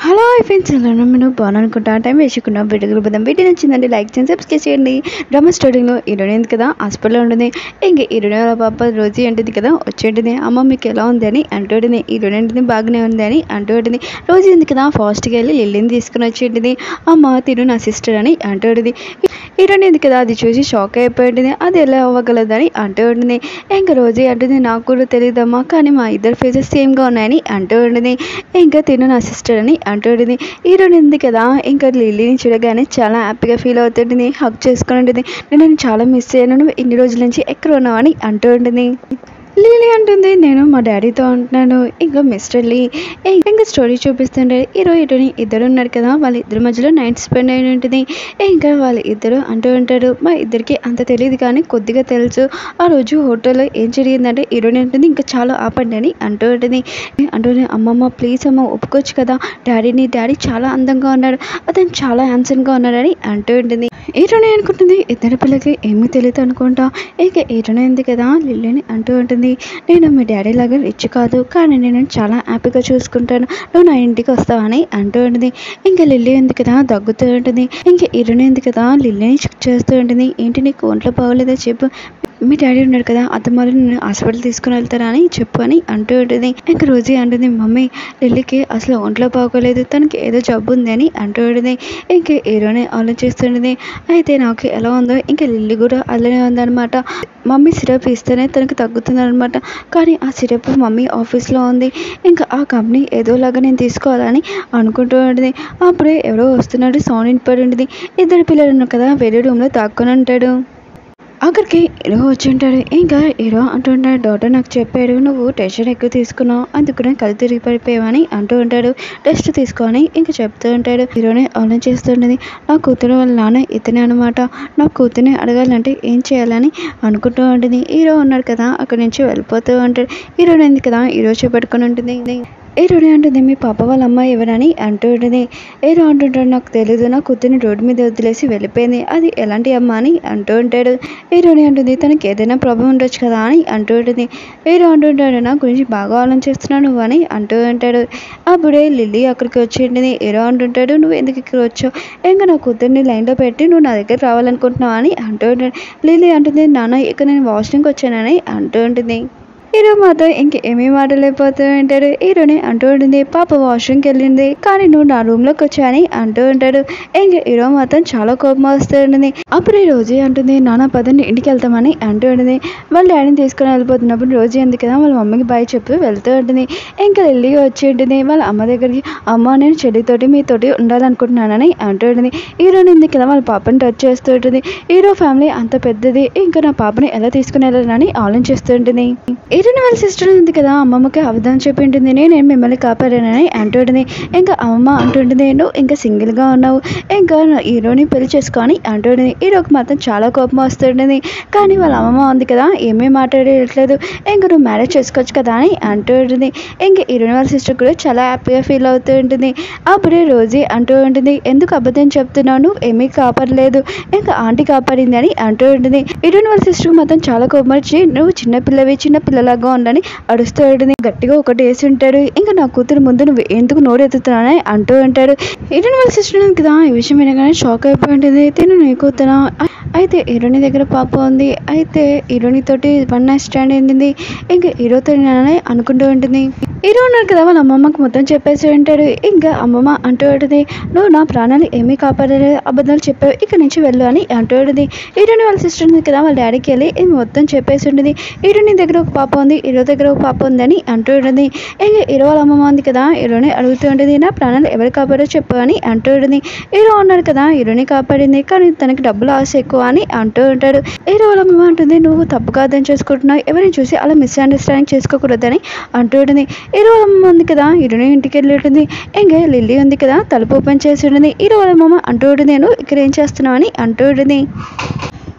hello friends ఎలా నేను బాగున్నాను అనుకుంటా టైం వేసుకున్నా వీడియో పోదాం వీడియో నచ్చిందండి లైక్ చేయండి సబ్స్క్రైబ్ చేయండి డ్రామా స్టోరీలో హీరోయిన్ ఉంది కదా హాస్పిటల్లో ఉంటుంది ఇంక హీరోయిన్ వాళ్ళ పాప రోజు అంటుంది కదా వచ్చేంటిది అమ్మ మీకు ఎలా ఉంది అని అంటుంది హీరోయిన్ అంటుంది బాగానే ఉంది అని అంటుంది రోజు ఉంది కదా ఫాస్ట్గా వెళ్ళి లిల్లీని తీసుకుని వచ్చేటిది అమ్మ తిను నా సిస్టర్ అని అంటుంది హీరోయిన్ ఉంది కదా అది చూసి షాక్ అయిపోయింది అది ఎలా అవ్వగలదని అంటూ ఉంటుంది ఇంకా రోజు అంటుంది నాకు కూడా తెలియదమ్మా కానీ మా ఇద్దరు ఫేసెస్ సేమ్గా ఉన్నాయని అంటూ ఉంటుంది ఇంకా తిను నా సిస్టర్ అని అంటుంది హీరోయిన్ ఉంది కదా ఇంకా లిల్లీని చూడగానే చాలా హ్యాపీగా ఫీల్ అవుతుంటుంది హక్ చేసుకుని ఉంటుంది నేను నిన్ను చాలా మిస్ అయ్యాను నువ్వు ఇన్ని రోజుల నుంచి ఎక్కడ ఉన్నావని అంటూ ఉంటుంది లీలీ అంటుంది నేను మా డాడీతో ఉంటున్నాను ఇంకా మిస్టర్ లీ ఇంకా స్టోరీ చూపిస్తుంటే హీరో హీరోని ఇద్దరు ఉన్నారు కదా వాళ్ళ ఇద్దరి మధ్యలో నైట్ స్పెండ్ అయిన ఉంటుంది ఇంకా వాళ్ళ ఇద్దరు అంటూ ఉంటారు మా ఇద్దరికి అంత తెలియదు కానీ కొద్దిగా తెలుసు ఆ రోజు హోటల్లో ఏం జరిగిందంటే హీరోయిన్ ఉంటుంది ఇంకా చాలా ఆపండి అని అంటూ ఉంటుంది అంటూనే అమ్మమ్మ ప్లీజ్ అమ్మ ఒప్పుకోవచ్చు కదా డాడీని డాడీ చాలా అందంగా ఉన్నాడు అతను చాలా హ్యాండ్సమ్గా ఉన్నాడని అంటూ ఉంటుంది హీరోని అనుకుంటుంది ఇద్దరు పిల్లకి ఏమీ తెలియదు అనుకుంటా ఇక హీరోని ఉంది కదా లిల్లీని అంటూ ఉంటుంది నేను మీ డాడీ లాగా రిచ్ కాదు కానీ నేను చాలా హ్యాపీగా చూసుకుంటాను నువ్వు నా ఇంటికి వస్తావని అంటూ ఉంటుంది ఇంకా లిల్లీ ఉంది కదా దగ్గుతూ ఉంటుంది ఇంకా హీరోని ఉంది కదా లిల్లీని చెక్ చేస్తూ ఉంటుంది ఏంటి నీకు ఒంట్లో బాగోలేదో చెప్పు మీ డాడీ ఉన్నాడు కదా అతను మరి నేను హాస్పిటల్ తీసుకుని వెళ్తారా అని చెప్పు అని అంటూ ఉంటుంది ఇంకా రోజీ అంటుంది మమ్మీ లిల్లీకి అసలు ఒంట్లో బాగోలేదు తనకి ఏదో జబ్బు ఉంది అని అంటూ ఉంటుంది ఇంకా హీరోనే ఆలోచిస్తుంటుంది అయితే నాకు ఎలా ఉందో ఇంకా లిల్లీ కూడా అలానే ఉందన్నమాట మమ్మీ సిరప్ ఇస్తేనే తనకు తగ్గుతుంది అనమాట కానీ ఆ సిరప్ మమ్మీ ఆఫీస్లో ఉంది ఇంకా ఆ కంపెనీ ఏదోలాగా నేను తీసుకోవాలని అనుకుంటూ ఉంటుంది అప్పుడే ఎవరో వస్తున్నాడు సౌండ్ వినపడి ఉంటుంది ఇద్దరు పిల్లలు ఉన్నారు కదా వేరే రూమ్లో దాక్కొని ఉంటాడు అక్కడికి హీరో వచ్చి ఉంటాడు ఇంకా హీరో అంటుంటాడు డాక్టర్ నాకు చెప్పాడు నువ్వు టెన్షన్ ఎక్కువ తీసుకున్నావు అందుకనే కళ్ళు తిరిగి పడిపోయావని అంటూ ఉంటాడు టెస్ట్ తీసుకొని ఇంకా చెప్తూ ఉంటాడు హీరోని ఆలోచిస్తుంటుంది నా కూతురు వాళ్ళ నాన్న ఇతనే అనమాట నా కూతుర్ని అడగాలంటే ఏం చేయాలని అనుకుంటూ ఉంటుంది హీరో ఉన్నాడు కదా అక్కడి నుంచి వెళ్ళిపోతూ ఉంటాడు హీరోని ఎందుకు కదా హీరో చేపట్టుకొని ఉంటుంది ఏరోని అంటుంది మీ పాప వాళ్ళ అమ్మాయి ఎవరని అంటూ ఉంటుంది ఏరో అంటుంటాడు నాకు తెలీదు నా కూతుర్ని రోడ్డు మీద వదిలేసి వెళ్ళిపోయింది అది ఎలాంటి అమ్మ అని అంటూ ఉంటాడు ఏరోని అంటుంది తనకి ఏదైనా ప్రాబ్లం ఉండొచ్చు కదా అని అంటూ ఉంటుంది ఏరో అంటుంటాడు నా గురించి బాగా ఆలోచిస్తున్నావు నువ్వు అని అంటూ ఉంటాడు అప్పుడే లిల్లీ అక్కడికి వచ్చింటుంది ఏరో అంటుంటాడు నువ్వు ఎందుకు ఇక్కడ వచ్చావు ఇంకా నా కూతుర్ని లైన్లో పెట్టి నువ్వు నా దగ్గర రావాలనుకుంటున్నావు అని అంటూ ఉంటాడు లిల్లీ అంటుంది నాన్న ఇక నేను వాష్రూమ్కి వచ్చానని అంటూ ఉంటుంది హీరో మాత్రం ఇంకేమీ మాటలేకపోతూ ఉంటాడు హీరోని అంటూ ఉంటుంది పాప వాష్రూమ్కి వెళ్ళింది కానీ నువ్వు నా రూమ్లోకి వచ్చాని అంటూ ఉంటాడు ఇంక హీరో మాత్రం చాలా కోపం వస్తూ ఉంటుంది అప్పుడు ఈ రోజీ అంటుంది నాన్న పదండి ఇంటికి వెళ్తామని అంటూ ఉంటుంది వాళ్ళ డాడీని తీసుకొని వెళ్ళిపోతున్నప్పుడు రోజీ ఉంది కదా వాళ్ళ మమ్మీకి బాయ్ చెప్పి వెళ్తూ ఉంటుంది ఇంకా వెళ్ళి వచ్చి ఉంటుంది వాళ్ళ అమ్మ దగ్గరికి అమ్మ నేను చెల్లితోటి మీతోటి ఉండాలనుకుంటున్నానని అంటూ ఉంటుంది హీరోని ఉంది కదా వాళ్ళ పాపని టచ్ చేస్తూ ఉంటుంది హీరో ఫ్యామిలీ అంత పెద్దది ఇంకా నా పాపని ఎలా తీసుకుని వెళ్ళాలని ఆలోచిస్తూ ఉంటుంది హీరోని వాళ్ళ సిస్టర్ ఉంది కదా అమ్మమ్మకి అబద్ధం చెప్పి ఉంటుంది నేను మిమ్మల్ని కాపాడానని అంటుంటుంది ఇంకా అమ్మమ్మ అంటుంటుంది నువ్వు ఇంకా సింగిల్గా ఉన్నావు ఇంకా నా హీరోని పెళ్లి చేసుకొని అంటుంటుంది హీరోకి మాత్రం చాలా కోపం వస్తుంటుంది కానీ వాళ్ళ అమ్మమ్మ ఉంది కదా ఏమీ మాట్లాడట్లేదు ఇంకా నువ్వు మ్యారేజ్ చేసుకోవచ్చు కదా అని అంటూ ఉంటుంది ఇంకా హీరోని వాళ్ళ సిస్టర్ కూడా చాలా హ్యాపీగా ఫీల్ అవుతూ ఉంటుంది అప్పుడే రోజీ అంటూ ఉంటుంది ఎందుకు అబద్ధం చెప్తున్నావు నువ్వు ఏమీ కాపాడలేదు ఇంకా ఆంటీ కాపాడింది అని అంటూ ఉంటుంది హీరోని వాళ్ళ సిస్టర్ మాత్రం చాలా కోపం వచ్చి నువ్వు చిన్న పిల్లవి చిన్న పిల్లలాగా ఉండని అడుస్తూ ఉంటుంది గట్టిగా ఒకటి వేసి ఉంటాడు ఇంకా నా కూతురు ముందు నువ్వు ఎందుకు నోరెత్తుతున్నానని అంటూ ఉంటాడు హీరోని వాళ్ళ సిస్టర్ ఉంది కదా ఈ విషయం వినగానే షాక్ అయిపోయి ఉంటుంది తిను నీ కూతురా అయితే హీరోని దగ్గర పాప ఉంది అయితే హీరోని తోటి వన్ నైట్ స్టాండ్ అయింది ఇంకా హీరోతో నేనని అనుకుంటూ ఉంటుంది హీరో ఉన్నారు కదా వాళ్ళ అమ్మమ్మకి మొత్తం చెప్పేసి ఉంటాడు ఇంకా అమ్మమ్మ అంటూ ఉంటుంది నువ్వు నా ప్రాణాలు ఏమీ కాపాడలేదు అబద్ధాలు చెప్పావు ఇక్కడి నుంచి వెళ్ళు అని అంటూ ఉంటుంది హీరోని వాళ్ళ సిస్టర్ ఉంది కదా వాళ్ళ డాడీకి వెళ్ళి ఇది మొత్తం చెప్పేసి ఉంటుంది హీరోని దగ్గర ఒక పాప ఉంది హీరో దగ్గర ఒక పాప ఉందని అంటూ ఉంటుంది ఇంకా హీరో వాళ్ళ అమ్మమ్మ ఉంది కదా హీరోని అడుగుతూ ఉంటుంది నా ప్రాణాలు ఎవరు కాపాడో చెప్పు అని అంటూ ఉంటుంది హీరో ఉన్నాడు కదా హీరోని కాపాడింది కానీ తనకి డబ్బులు ఆశ ఎక్కువ అని అంటూ ఉంటాడు హీరో వాళ్ళ అమ్మమ్మ అంటుంది నువ్వు తప్పుగా అర్థం చేసుకుంటున్నావు ఎవరిని చూసి అలా మిస్అండర్స్టాండింగ్ చేసుకోకూడదని అంటూ ఉంటుంది హీరో వాళ్ళ అమ్మమ్మ ఉంది కదా హీరోని ఇంటికి వెళ్ళి ఉంటుంది ఇంకా లిల్లీ ఉంది కదా తలుపు ఓపెన్ చేసి ఉంటుంది హీరో వాళ్ళ అమ్మమ్మ అంటూ ఉంటుంది నేను ఇక్కడ ఏం చేస్తున్నావు అని అంటూ ఉంటుంది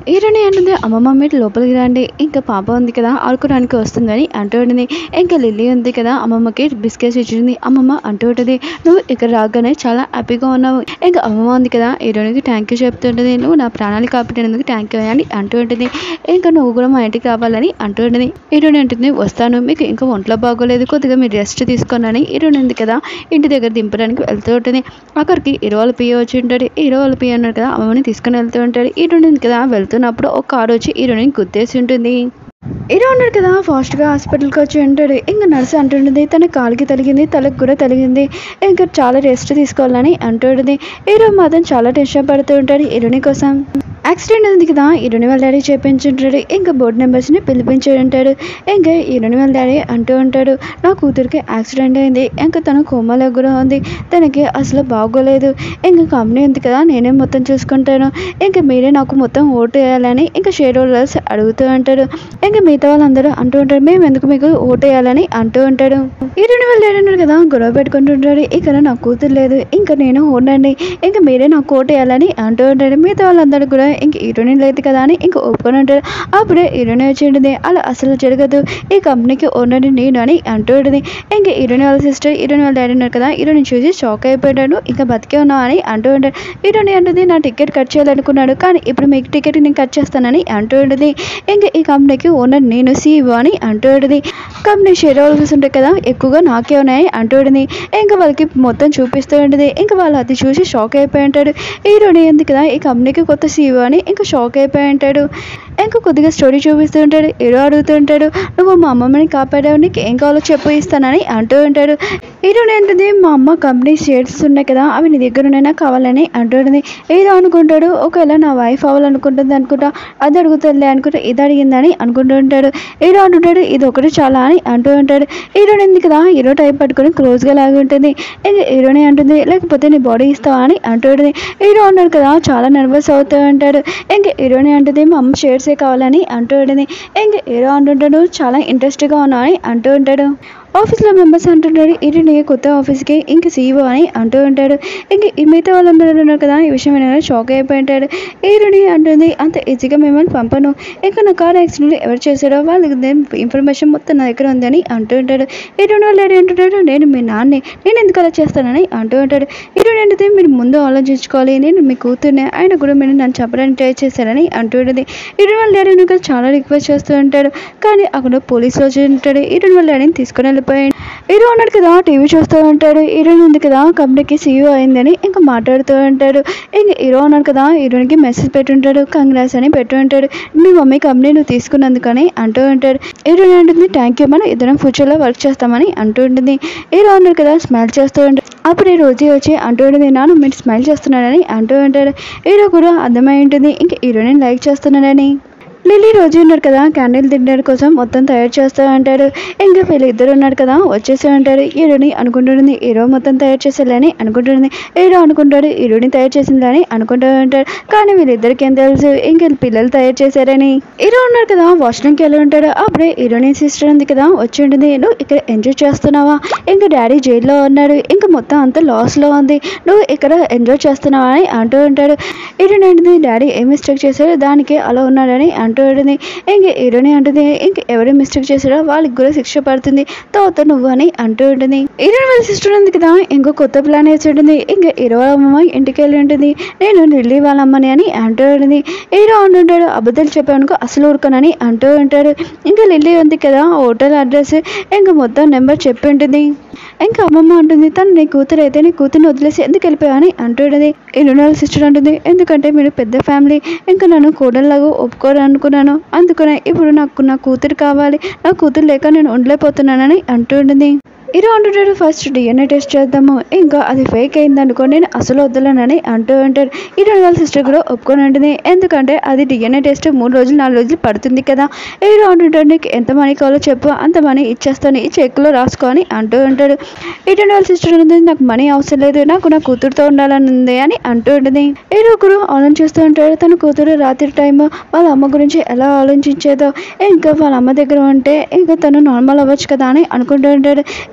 హీరోని అంటుంది అమ్మమ్మ మీరు లోపలికి రండి ఇంకా పాప ఉంది కదా ఆడుకోవడానికి వస్తుందని అంటూ ఉంటుంది ఇంకా లిల్లీ ఉంది కదా అమ్మమ్మకి బిస్కెట్స్ ఇచ్చింది అమ్మమ్మ అంటూ ఉంటుంది నువ్వు ఇక్కడ రాగానే చాలా హ్యాపీగా ఉన్నావు ఇంకా అమ్మమ్మ ఉంది కదా హీరోనికి థ్యాంక్ యూ చెప్తుంటుంది నువ్వు నా ప్రాణాలు కాపాడినందుకు థ్యాంక్ యూ అని అంటూ ఉంటుంది ఇంకా నువ్వు కూడా మా ఇంటికి రావాలని అంటూ ఉంటుంది హీరోని అంటుంది వస్తాను మీకు ఇంకా ఒంట్లో బాగోలేదు కొద్దిగా మీరు రెస్ట్ తీసుకోనని హీరోని ఉంది కదా ఇంటి దగ్గర దింపడానికి వెళ్తూ ఉంటుంది అక్కడికి హీరో వాళ్ళ పియ్య వచ్చి ఉంటాడు హీరో వాళ్ళ పియ్య అన్నాడు కదా అమ్మని తీసుకొని వెళ్తూ ఉంటాడు హీరోని ఉంది కదా వెళ్తున్నప్పుడు ఒక కారు వచ్చి హీరోని గుద్దేసి ఉంటుంది హీరో ఉన్నాడు కదా ఫాస్ట్గా హాస్పిటల్కి వచ్చి ఉంటాడు ఇంకా నర్సు అంటుంటుంది తన కాలుకి తలిగింది తలకు కూడా తలిగింది ఇంకా చాలా రెస్ట్ తీసుకోవాలని అంటుంటుంది హీరో మాత్రం చాలా టెన్షన్ పడుతూ ఉంటాడు హీరోని కోసం యాక్సిడెంట్ ఉంది కదా హీరోని వాళ్ళ డాడీ చెప్పించుంటాడు ఇంకా బోర్డు నెంబర్స్ని పిలిపించి ఉంటాడు ఇంకా హీరోని వాళ్ళ డాడీ అంటూ ఉంటాడు నా కూతురికి యాక్సిడెంట్ అయింది ఇంకా తను కోమాలో కూడా ఉంది తనకి అసలు బాగోలేదు ఇంకా కంపెనీ ఉంది కదా నేనే మొత్తం చూసుకుంటాను ఇంకా మీరే నాకు మొత్తం ఓటు వేయాలని ఇంకా షేర్ హోల్డర్స్ అడుగుతూ ఉంటాడు ఇంకా మిగతా వాళ్ళందరూ అంటూ ఉంటారు మేము ఎందుకు మీకు ఓటు వేయాలని అంటూ ఉంటాడు హీరోని వాళ్ళు ఏడన్నారు కదా గొడవ పెట్టుకుంటుంటాడు ఇక్కడ నా కూతురు లేదు ఇంకా నేను ఉండండి ఇంకా మీరే నాకు ఓటు వేయాలని అంటూ ఉంటాడు మిగతా వాళ్ళందరూ కూడా ఇంక హీరోని లేదు కదా అని ఇంకా ఒప్పుకొని ఉంటాడు అప్పుడే హీరోని వచ్చి ఉంటుంది అలా అసలు జరగదు ఈ కంపెనీకి ఓనర్ నేను అని అంటూ ఉంటుంది ఇంకా హీరోని వాళ్ళ సిస్టర్ హీరోని వాళ్ళ డాడీ ఉన్నారు కదా హీరోని చూసి షాక్ అయిపోయాడు ఇంకా బతికే ఉన్నావు అని అంటూ ఉంటాడు హీరోని అంటుంది నా టికెట్ కట్ చేయాలనుకున్నాడు కానీ ఇప్పుడు మీకు టికెట్ నేను కట్ చేస్తానని అంటూ ఉంటుంది ఇంకా ఈ కంపెనీకి ఓనర్ నేను సీఈఓ అని అంటూ ఉంటుంది కంపెనీ షేర్ హోల్డర్స్ ఉంటాయి కదా ఎక్కువగా నాకే ఉన్నాయి అంటూ ఉంటుంది ఇంకా వాళ్ళకి మొత్తం చూపిస్తూ ఉంటుంది ఇంకా వాళ్ళు అది చూసి షాక్ అయిపోయి ఉంటాడు హీరోని ఎందుకు కదా ఈ కంపెనీకి కొత్త సీఈఓ అని ఇంకా షాక్ అయిపోయి ఉంటాడు ఇంకా కొద్దిగా స్టోరీ చూపిస్తూ ఉంటాడు హీరో అడుగుతూ ఉంటాడు నువ్వు మా అమ్మమ్మని కాపాడావు నీకు ఏం కావాలో చెప్పు ఇస్తానని అంటూ ఉంటాడు హీరోని ఏంటిది మా అమ్మ కంపెనీ షేర్స్ ఉన్నాయి కదా అవి నీ దగ్గర ఉన్నాయినా కావాలని అంటుంటుంది ఏదో అనుకుంటాడు ఒకవేళ నా వైఫ్ అవ్వాలనుకుంటుంది అనుకుంటా అది అడుగుతుందిలే అనుకుంటా ఇది అడిగిందని అనుకుంటూ ఉంటాడు హీరో అంటుంటాడు ఇది ఒకటి చాలా అని అంటూ ఉంటాడు హీరోని ఎందుకు కదా హీరో టైప్ పట్టుకొని క్లోజ్గా లాగి ఉంటుంది ఇంకా హీరోని అంటుంది లేకపోతే నీ బాడీ ఇస్తావా అని అంటూ ఉంటుంది హీరో అన్నాడు కదా చాలా నర్వస్ అవుతూ ఉంటాడు ఇంకా హీరోని అంటుంది మా అమ్మ షేర్సే కావాలని అంటూ ఉంటుంది ఇంకా హీరో అంటుంటాడు చాలా ఇంట్రెస్ట్గా ఉన్నావు అని అంటూ ఉంటాడు ఆఫీస్లో మెంబర్స్ అంటుంటాడు ఇది నీ కొత్త ఆఫీస్కి ఇంక సీఈఓ అని అంటూ ఉంటాడు ఇంక ఈ మిగతా వాళ్ళందరూ ఉన్నారు కదా ఈ విషయం వినగానే షాక్ అయిపోయి ఉంటాడు ఈరుని అంటుంది అంత ఈజీగా మిమ్మల్ని పంపను ఇంకా నా కార్ యాక్సిడెంట్ ఎవరు చేశారో వాళ్ళకి ఇన్ఫర్మేషన్ మొత్తం నా దగ్గర ఉందని అంటూ ఉంటాడు ఈరుని వాళ్ళు డాడీ అంటుంటాడు నేను మీ నాన్నే నేను ఎందుకు అలా చేస్తానని అంటూ ఉంటాడు ఈరుని అంటే మీరు ముందు ఆలోచించుకోవాలి నేను మీ కూతుర్నే ఆయన కూడా మీరు నన్ను చెప్పడానికి ట్రై చేశారని అంటూ ఉంటుంది ఈరుని వాళ్ళ డాడీ వెనుక చాలా రిక్వెస్ట్ చేస్తూ ఉంటాడు కానీ అక్కడ పోలీసులు వచ్చి ఉంటాడు ఈరుని వాళ్ళ డాడీని తీసుకొని వెళ్ళిపోయాడు హీరో ఉన్నాడు కదా టీవీ చూస్తూ ఉంటాడు హీరోయిన్ ఉంది కదా కంపెనీకి సీఈఓ అయిందని ఇంకా మాట్లాడుతూ ఉంటాడు ఇంక హీరో ఉన్నాడు కదా హీరోయిన్కి మెసేజ్ పెట్టుంటాడు కంగ్రాస్ అని పెట్టు ఉంటాడు మీ మమ్మీ కంపెనీ నువ్వు తీసుకున్నందుకని అంటూ ఉంటాడు హీరోయిన్ అంటుంది థ్యాంక్ యూ మనం ఇద్దరం ఫ్యూచర్లో వర్క్ చేస్తామని అంటూ ఉంటుంది హీరో ఉన్నాడు కదా స్మైల్ చేస్తూ ఉంటాడు అప్పుడు ఈ రోజు వచ్చి అంటూ ఉంటుంది నాన్న మీరు స్మైల్ చేస్తున్నాడని అంటూ ఉంటాడు హీరో కూడా అర్థమై ఉంటుంది ఇంకా హీరోయిన్ లైక్ చేస్తున్నాడని లిల్లీ రోజు ఉన్నారు కదా క్యాండిల్ తినడానికి కోసం మొత్తం తయారు చేస్తూ ఉంటాడు ఇంకా వీళ్ళిద్దరు ఉన్నారు కదా వచ్చేసి ఉంటాడు హీరోని అనుకుంటుంది హీరో మొత్తం తయారు చేసేయాలని అనుకుంటుంది హీరో అనుకుంటాడు హీరోని తయారు చేసిందని అనుకుంటూ ఉంటాడు కానీ వీళ్ళిద్దరికి ఏం తెలుసు ఇంకా పిల్లలు తయారు చేశారని హీరో ఉన్నారు కదా వాష్రూమ్కి వెళ్ళి ఉంటాడు అప్పుడే హీరోని సిస్టర్ ఉంది కదా వచ్చి ఉంటుంది నువ్వు ఇక్కడ ఎంజాయ్ చేస్తున్నావా ఇంకా డాడీ జైల్లో ఉన్నాడు ఇంకా మొత్తం అంతా లాస్లో ఉంది నువ్వు ఇక్కడ ఎంజాయ్ చేస్తున్నావా అని అంటూ ఉంటాడు హీరోని ఏంటిది డాడీ ఏ మిస్టేక్ చేశాడో దానికి అలా ఉన్నాడని అంటూ ఉంటుంది ఇంక హీరోని అంటుంది ఇంక ఎవరు మిస్టేక్ చేశాడో వాళ్ళకి కూడా శిక్ష పడుతుంది తర్వాత నువ్వు అని అంటూ ఉంటుంది హీరోని వాళ్ళ సిస్టర్ ఉంది కదా ఇంకో కొత్త ప్లాన్ వేసి ఉంటుంది ఇంకా హీరో వాళ్ళ అమ్మ ఇంటికి వెళ్ళి ఉంటుంది నేను లిల్లీ వాళ్ళ అమ్మని అని అంటూ ఉంటుంది హీరో అంటుంటాడు అబద్ధాలు చెప్పానుకో అసలు ఊరుకోనని అంటూ ఉంటాడు ఇంకా లిల్లీ ఉంది కదా హోటల్ అడ్రస్ ఇంకా మొత్తం నెంబర్ చెప్పి ఉంటుంది ఇంకా అమ్మమ్మ అంటుంది తను నీ కూతురు అయితే నీ కూతుర్ని వదిలేసి ఎందుకు వెళ్ళిపోయావు అని అంటుంటుంది ఇరునాల సిస్టర్ అంటుంది ఎందుకంటే మీరు పెద్ద ఫ్యామిలీ ఇంకా నన్ను కోడల్లాగా ఒప్పుకోరు అనుకున్నాను అందుకనే ఇప్పుడు నాకు నా కూతురు కావాలి నా కూతురు లేక నేను ఉండలేకపోతున్నానని అంటుంటుంది హీరో అంటుంటాడు ఫస్ట్ డిఎన్ఏ టెస్ట్ చేద్దాము ఇంకా అది ఫేక్ అయింది అనుకో నేను అసలు వద్దలేనని అంటూ ఉంటాడు హీరో వాళ్ళ సిస్టర్ కూడా ఒప్పుకొని ఉంటుంది ఎందుకంటే అది డిఎన్ఏ టెస్ట్ మూడు రోజులు నాలుగు రోజులు పడుతుంది కదా హీరో అంటుంటాడు నీకు ఎంత మనీ కావాలో చెప్పు అంత మనీ ఇచ్చేస్తాను ఈ చెక్లో రాసుకో అని అంటూ ఉంటాడు హీరో వాళ్ళ సిస్టర్ ఉంటుంది నాకు మనీ అవసరం లేదు నాకు నా కూతురుతో ఉండాలని ఉంది అని అంటూ ఉంటుంది హీరో ఒకరు ఆలోచిస్తూ ఉంటాడు తన కూతురు రాత్రి టైం వాళ్ళ అమ్మ గురించి ఎలా ఆలోచించేదో ఇంకా వాళ్ళ అమ్మ దగ్గర ఉంటే ఇంకా తను నార్మల్ అవ్వచ్చు కదా అని అనుకుంటూ ఉంటాడు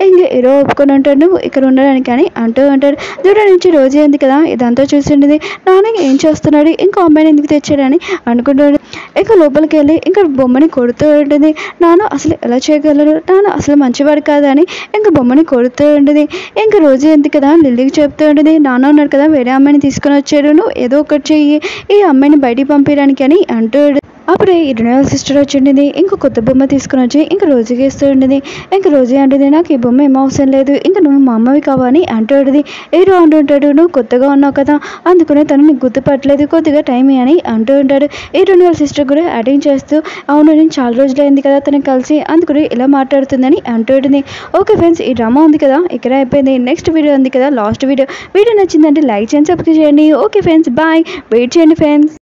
ఇంకా హీరో ఒప్పుకొని ఉంటాడు నువ్వు ఇక్కడ ఉండడానికి అని అంటూ ఉంటాడు దూరం నుంచి రోజు ఉంది కదా ఇదంతా చూసిండేది నాన్న ఏం చేస్తున్నాడు ఇంకో అమ్మాయిని ఎందుకు తెచ్చాడని అనుకుంటాడు ఇంకా లోపలికి వెళ్ళి ఇంకా బొమ్మని కొడుతూ ఉంటుంది నాన్న అసలు ఎలా చేయగలరు నాన్న అసలు మంచివాడు కాదా అని ఇంకా బొమ్మని కొడుతూ ఉంటుంది ఇంకా రోజు ఎంత కదా లిల్లీకి చెప్తూ ఉంటుంది నాన్న ఉన్నాడు కదా వేరే అమ్మాయిని తీసుకొని వచ్చాడు నువ్వు ఏదో ఒకటి చెయ్యి ఈ అమ్మాయిని బయటికి పంపించడానికి అని అంటూ అప్పుడే ఇరునల్ సిస్టర్ వచ్చిండింది ఇంకో కొత్త బొమ్మ తీసుకుని వచ్చి ఇంకా రోజుకి ఇస్తూ ఉండింది ఇంకా రోజు అంటుంది నాకు ఈ బొమ్మ ఏం అవసరం లేదు ఇంకా నువ్వు మా అమ్మవి కావని అంటుంది ఏదో అంటుంటాడు నువ్వు కొత్తగా ఉన్నావు కదా అందుకనే తను నీకు గుర్తుపట్టలేదు కొద్దిగా టైం అని అంటూ ఉంటాడు ఈ రెండు సిస్టర్ కూడా అటెండ్ చేస్తూ అవును నేను చాలా రోజులైంది కదా తనకి కలిసి అందుకని ఇలా మాట్లాడుతుందని అంటుంది ఓకే ఫ్రెండ్స్ ఈ డ్రామా ఉంది కదా ఇక్కడ అయిపోయింది నెక్స్ట్ వీడియో ఉంది కదా లాస్ట్ వీడియో వీడియో నచ్చిందంటే లైక్ చేయండి సబ్స్క్రైబ్ చేయండి ఓకే ఫ్రెండ్స్ బాయ్ వెయిట్ చేయండి ఫ్రెండ్స్